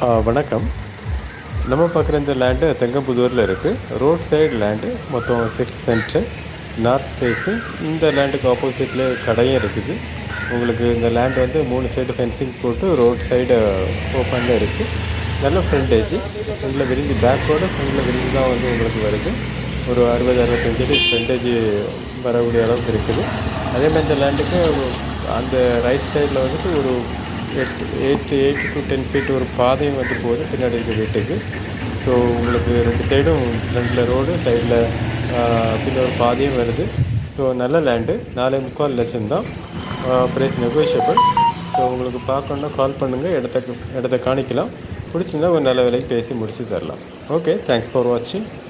ஆ, வணக்கம் நம்ம பார்க்குற இந்த லேண்டு தெங்கம்புதூரில் இருக்குது ரோட் சைடு லேண்டு மொத்தம் சிக்ஸ் சென்ட்டு நார்த் ஃபேஸு இந்த லேண்டுக்கு ஆப்போசிட்டில் கடையும் இருக்குது உங்களுக்கு இந்த லேண்ட் வந்து மூணு சைடு ஃபென்சிங் போட்டு ரோட் சைடு ஓப்பனில் இருக்குது நல்ல ஃப்ரண்டேஜ் ஃப்ரண்டில் விரிஞ்சு பேக்கோட ஃப்ரண்டில் விரிஞ்சு தான் வந்து உங்களுக்கு வருது ஒரு அறுபது அறுபத்தஞ்சு அடி ஃப்ரண்டேஜ் வரக்கூடிய அளவுக்கு இருக்குது அதே மாதிரி இந்த லேண்டுக்கு அந்த ரைட் சைடில் வந்துட்டு ஒரு எட்டு eight eight to ten feet ஒரு பாதையும் வந்து போகுது பின்னாடி இருக்க வீட்டுக்கு ஸோ உங்களுக்கு ரெண்டு சைடும் ஃப்ரண்டில் ரோடு சைடில் பின்ன ஒரு பாதையும் வருது ஸோ நல்ல லேண்டு நாலே முக்கால் லட்சம் தான் ப்ரைஸ் நெகோஷியபிள் ஸோ உங்களுக்கு பார்க்கணுன்னா கால் பண்ணுங்கள் இடத்த இடத்த காணிக்கலாம் பிடிச்சிருந்தா ஒரு நல்ல விலைக்கு பேசி முடிச்சு தரலாம் ஓகே தேங்க்ஸ் ஃபார் வாட்சிங்